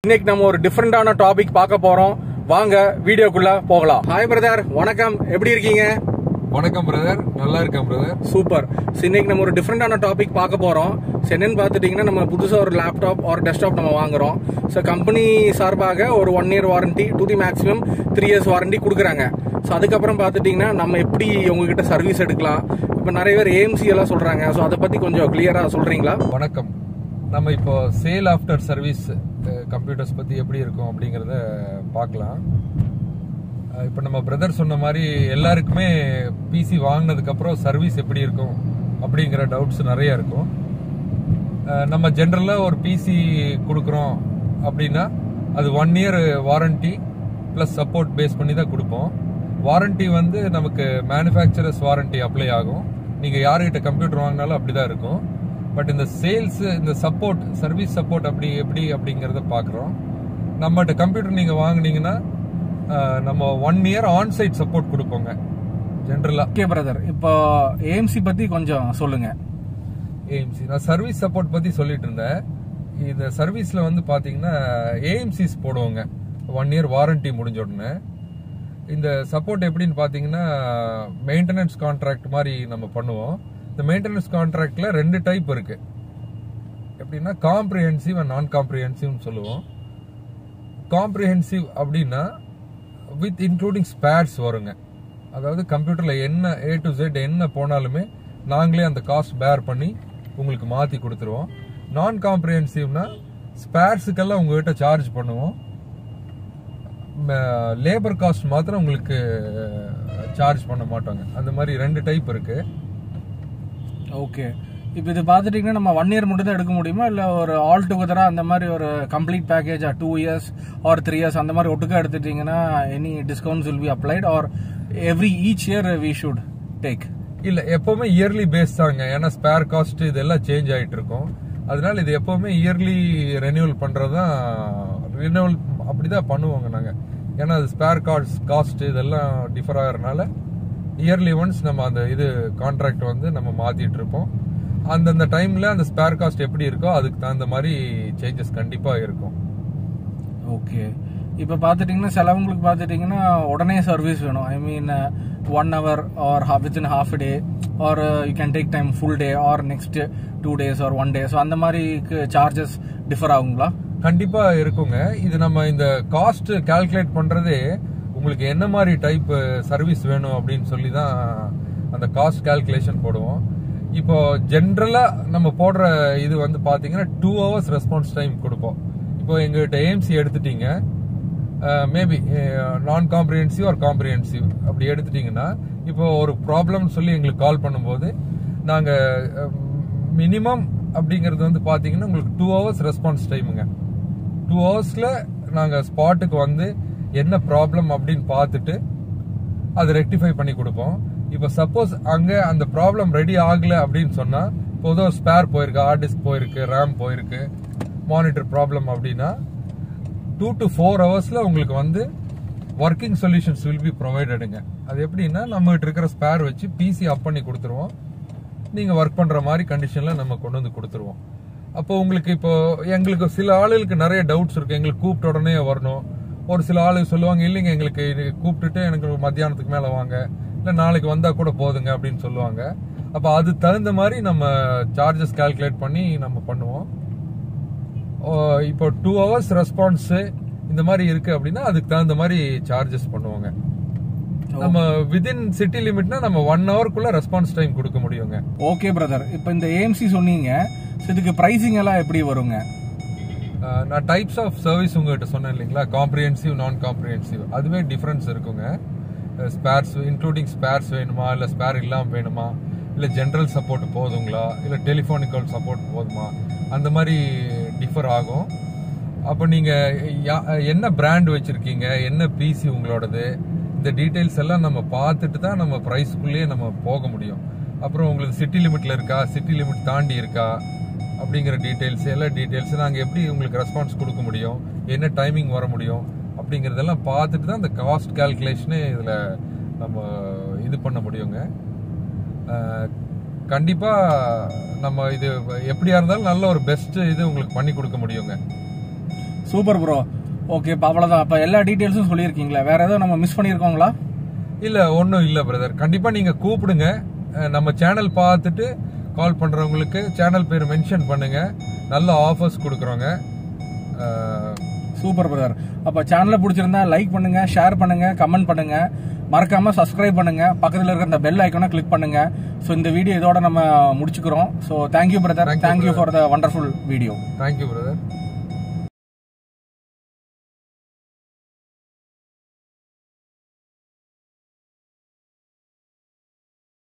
இன்னைக்கு நம்ம ஒரு டிஃப்ரெண்டான டாபிக் பார்க்க போறோம் வாங்க வீடியோக்குள்ள போகலாம் ஹாய் பிரதர் வணக்கம் எப்படி இருக்கீங்க வணக்கம் பிரதர் நல்லா இருக்கேன் பிரதர் சூப்பர் So, இன்னைக்கு நம்ம ஒரு டிஃப்ரெண்டான டாபிக் பார்க்க போறோம் So, என்னன்னு பார்த்துட்டீங்கன்னா நம்ம புதுசாக ஒரு லேப்டாப் ஒரு டெஸ்க்டாப் நம்ம வாங்குறோம் ஸோ கம்பெனி சார்பாக ஒரு one year warranty to the maximum three years warranty கொடுக்குறாங்க ஸோ அதுக்கப்புறம் பார்த்துட்டிங்கன்னா நம்ம எப்படி உங்ககிட்ட சர்வீஸ் எடுக்கலாம் இப்போ நிறைய பேர் ஏஎம்சி எல்லாம் சொல்கிறாங்க ஸோ அதை பற்றி கொஞ்சம் கிளியராக சொல்கிறீங்களா வணக்கம் நம்ம இப்போ சேல் ஆஃப்டர் சர்வீஸ் கம்ப்யூட்டர்ஸ் பத்தி எப்படி இருக்கும் அப்படிங்கறத பார்க்கலாம் அஹ், இப்போ நம்ம பிரதர் சொன்ன மாதிரி எல்லாருக்குமே பிசி வாங்கினதுக்கு அப்புறம் சர்வீஸ் எப்படி இருக்கும் அப்படிங்கிற டவுட்ஸ் நிறைய இருக்கும் அஹ், நம்ம ஜென்ரலா ஒரு பிசி கொடுக்குறோம் அப்படின்னா அது one year warranty plus support base பண்ணி தான் கொடுப்போம் வாரண்டி வந்து நமக்கு மேனுஃபேக்சரர்ஸ் வாரண்டி அப்ளை ஆகும் நீங்க யாருக்கிட்ட கம்ப்யூட்டர் வாங்கினாலும் அப்படிதான் இருக்கும் பட் இந்த சேல்ஸ் இந்த சப்போர்ட் சர்வீஸ் சப்போர்ட் அப்படி எப்படி அப்படிங்கறத பாக்குறோம் நம்மகிட்ட கம்ப்யூட்டர் நீங்க வாங்குனீங்கன்னா அஹ், நம்ம one year on site support கொடுப்போங்க ஜென்ரலா ஓகே பிரதர் இப்போ ஏஎம்சி பற்றி கொஞ்சம் சொல்லுங்க ஏஎம்சி நான் சர்வீஸ் சப்போர்ட் பத்தி சொல்லிட்டு இருந்தேன் இந்த சர்வீஸ்ல வந்து பாத்தீங்கன்னா ஏஎம்சிஸ் போடுவாங்க ஒன் இயர் வாரண்டி முடிஞ்ச உடனே இந்த சப்போர்ட் எப்படின்னு பாத்தீங்கன்னா மெயின்டெனன்ஸ் கான்ட்ராக்ட் மாதிரி நம்ம பண்ணுவோம் இந்த மெயின்டெனன்ஸ் கான்ட்ராக்ட்ல ரெண்டு டைப் இருக்கு எப்படின்னா காம்ப்ரிஹென்சிவ் அண்ட் நான் காம்ப்ரிஹென்சிவ்னு சொல்லுவோம் காம்ப்ரிஹென்சிவ் அப்படின்னா வித் இன்க்ளூடிங் ஸ்பேர்ஸ் வருங்க அதாவது கம்ப்யூட்டர்ல என்ன ஏ டு Z என்ன போனாலுமே நாங்களே அந்த காஸ்ட் பேர் பண்ணி உங்களுக்கு மாத்தி கொடுத்துருவோம் நான் காம்ப்ரிஹென்சிவ்னா ஸ்பேர்ஸுக்கெல்லாம் உங்ககிட்ட சார்ஜ் பண்ணுவோம் லேபர் காஸ்ட் மாத்திரம் உங்களுக்கு சார்ஜ் பண்ண மாட்டாங்க அந்த மாதிரி ரெண்டு டைப் இருக்கு ஓகே இப்போ இது பார்த்துட்டிங்கன்னா நம்ம ஒன் இயர் மட்டும் தான் எடுக்க முடியுமா இல்லை ஒரு ஆல் டுகெதராக அந்த மாதிரி ஒரு கம்ப்ளீட் பேக்கேஜா two years or three years அந்த மாதிரி ஒட்டுக்கா எடுத்துட்டிங்கன்னா any discounts will be applied or every each year we should take இல்ல எப்பவுமே இயர்லி பேஸ் தாங்க ஏன்னா ஸ்பேர் காஸ்ட் இதெல்லாம் சேஞ்ச் ஆயிட்டு இருக்கும் அதனால இது எப்பவுமே இயர்லி ரெனியூவல் பண்றதுதான் ரினியூவல் அப்படிதான் பண்ணுவாங்க நாங்க ஏன்னா அது ஸ்பேர் காஸ்ட் காஸ்ட் இதெல்லாம் டிஃபர் ஆகிறதுனால இயர்லி ஒன்ஸ் நம்ம அந்த இது கான்ட்ராக்ட் வந்து நம்ம மாத்திட்டு இருப்போம் அந்தந்த டைம்ல அந்த ஸ்பேர் காஸ்ட் எப்படி இருக்கோ அதுக்கு தகுந்த மாதிரி சேஞ்சஸ் கண்டிப்பா இருக்கும் ஓகே இப்போ பார்த்துட்டிங்கன்னா சிலவங்களுக்கு பார்த்துட்டிங்கன்னா உடனே சர்வீஸ் வேணும் I mean one hour or within half day or you can take time full day or next two days or one day so அந்த மாதிரிக்கு சார்ஜஸ் டிஃபர் ஆகுங்களா கண்டிப்பா இருக்குங்க இது நம்ம இந்த காஸ்ட் கால்குலேட் பண்றதே உங்களுக்கு என்ன மாதிரி டைப் சர்வீஸ் வேணும் அப்படின்னு சொல்லி தான் அந்த காஸ்ட் கால்குலேஷன் போடுவோம் இப்போ ஜென்ரலா நம்ம போடுற இது வந்து பாத்தீங்கன்னா டூ ஹவர்ஸ் ரெஸ்பான்ஸ் டைம் கொடுப்போம் இப்போ எங்ககிட்ட ஏஎம்சி எடுத்துட்டீங்க மேபி நான் காம்ப்ரிஹென்சிவ் ஆர் காம்ப்ரிஹென்சிவ் அப்படி எடுத்துட்டீங்கன்னா இப்போ ஒரு ப்ராப்ளம் சொல்லி எங்களுக்கு கால் பண்ணும்போது நாங்க மினிமம் அப்படிங்கிறது வந்து பாத்தீங்கன்னா உங்களுக்கு டூ ஹவர்ஸ் ரெஸ்பான்ஸ் டைமுங்க டூ ஹவர்ஸ்ல நாங்க ஸ்பாட்டுக்கு வந்து என்ன ப்ராப்ளம் அப்படின்னு பார்த்துட்டு அதை ரெக்டிஃபை பண்ணி கொடுப்போம் இப்போ சப்போஸ் அங்க அந்த ப்ராப்ளம் ரெடி ஆகல அப்படின்னு சொன்னா பொதுவாக ஸ்பேர் போயிருக்கு ஹார்ட் டிஸ்க் போயிருக்கு ரேம் போயிருக்கு மானிட்டர் ப்ராப்ளம் அப்படின்னா டூ டு ஃபோர் ஹவர்ஸ்ல உங்களுக்கு வந்து ஒர்க்கிங் சொல்யூஷன்ஸ் வில் பி ப்ரொவைடடுங்க அது எப்படின்னா நம்ம கிட்ட இருக்கிற ஸ்பேர் வச்சு பிசி அப் பண்ணி கொடுத்துருவோம் நீங்க ஒர்க் பண்ற மாதிரி கண்டிஷன்ல நம்ம கொண்டு வந்து கொடுத்துருவோம் அப்போ உங்களுக்கு இப்போ எங்களுக்கு சில ஆளுகளுக்கு நிறைய டவுட்ஸ் இருக்கு எங்களுக்கு கூப்பிட்ட உடனே வரணும் ஒரு சில ஆளுங்க சொல்லுவாங்க இல்லைங்க எங்களுக்கு இது கூப்பிட்டுட்டு எனக்கு மத்தியானத்துக்கு மேல வாங்க இல்ல நாளைக்கு வந்தா கூட போதுங்க அப்படின்னு சொல்லுவாங்க அப்ப அது தகுந்த மாதிரி நம்ம சார்ஜஸ் கால்குலேட் பண்ணி நம்ம பண்ணுவோம் ஓ, இப்போ டூ ஹவர்ஸ் ரெஸ்பான்ஸ் இந்த மாதிரி இருக்கு அப்படின்னா அதுக்கு தகுந்த மாதிரி சார்ஜஸ் பண்ணுவாங்க நம்ம விதின் சிட்டி லிமிட்னா நம்ம ஒன் ஹவர்க்குள்ள ரெஸ்பான்ஸ் டைம் கொடுக்க முடியுங்க ஓகே பிரதர் இப்போ இந்த ஏஎம்சி சொன்னீங்க ஸோ இதுக்கு ப்ரைஸிங் எல்லாம் எப்படி வருங்க அஹ், நான் டைப்ஸ் ஆஃப் சர்வீஸ் உங்ககிட்ட சொன்னேன் இல்லைங்களா காம்ப்ரிஹென்சிவ் நான் காம்ப்ரிஹென்சிவ் அதுவே டிஃபரன்ஸ் இருக்குங்க ஸ்பேர்ஸ் இன்க்ளூடிங் ஸ்பேர்ஸ் வேணுமா இல்ல ஸ்பேர் இல்லாம வேணுமா இல்ல ஜென்ரல் சப்போர்ட் போதுங்களா இல்ல டெலிஃபோனிக்கல் சப்போர்ட் போதுமா அந்த மாதிரி டிஃபர் ஆகும் அப்போ நீங்க யா- என்ன பிராண்ட் வச்சிருக்கீங்க என்ன பிசி உங்களோடது இந்த டீடைல்ஸ் எல்லாம் நம்ம பார்த்துட்டு தான் நம்ம ப்ரைஸ்க்குள்ளேயே நம்ம போக முடியும் அப்புறம் உங்களுக்கு சிட்டி லிமிட்ல இருக்கா சிட்டி லிமிட் தாண்டி இருக்கா அப்படிங்கிற டீடைல்ஸ் எல்லா டீடைல்ஸ் நாங்கள் எப்படி உங்களுக்கு ரெஸ்பான்ஸ் கொடுக்க முடியும் என்ன டைமிங் வர முடியும் அப்படிங்கறதெல்லாம் பார்த்துட்டு தான் இந்த காஸ்ட் கால்குலேஷனே இதில் நம்ம இது பண்ண முடியுங்க அஹ், கண்டிப்பா நம்ம இது எப்படியா இருந்தாலும் நல்ல ஒரு பெஸ்ட் இது உங்களுக்கு பண்ணி கொடுக்க முடியுங்க சூப்பர் ப்ரோ ஓகே இப்போ அவ்வளோதான் அப்போ எல்லா டீட்டெயில்ஸும் சொல்லியிருக்கீங்களா வேற ஏதோ நம்ம மிஸ் பண்ணியிருக்கோங்களா இல்ல ஒன்றும் இல்ல பிரதர் கண்டிப்பா நீங்க கூப்பிடுங்க அஹ் நம்ம சேனல் பார்த்துட்டு கால் பண்றவங்களுக்கு சேனல் பேர் மென்ஷன் பண்ணுங்க நல்ல ஆஃபர்ஸ் கொடுக்குறோங்க அஹ் சூப்பர் பிரதர் அப்போ சேனலை பிடிச்சிருந்தா லைக் பண்ணுங்க ஷேர் பண்ணுங்க கமெண்ட் பண்ணுங்க மறக்காம சப்ஸ்கிரைப் பண்ணுங்க பக்கத்தில் இருக்கிற அந்த பெல் ஐக்கனை கிளிக் பண்ணுங்க ஸோ இந்த வீடியோ இதோட நம்ம முடிச்சுக்கிறோம் so thank you brother Thank you, thank you for the wonderful video thank you brother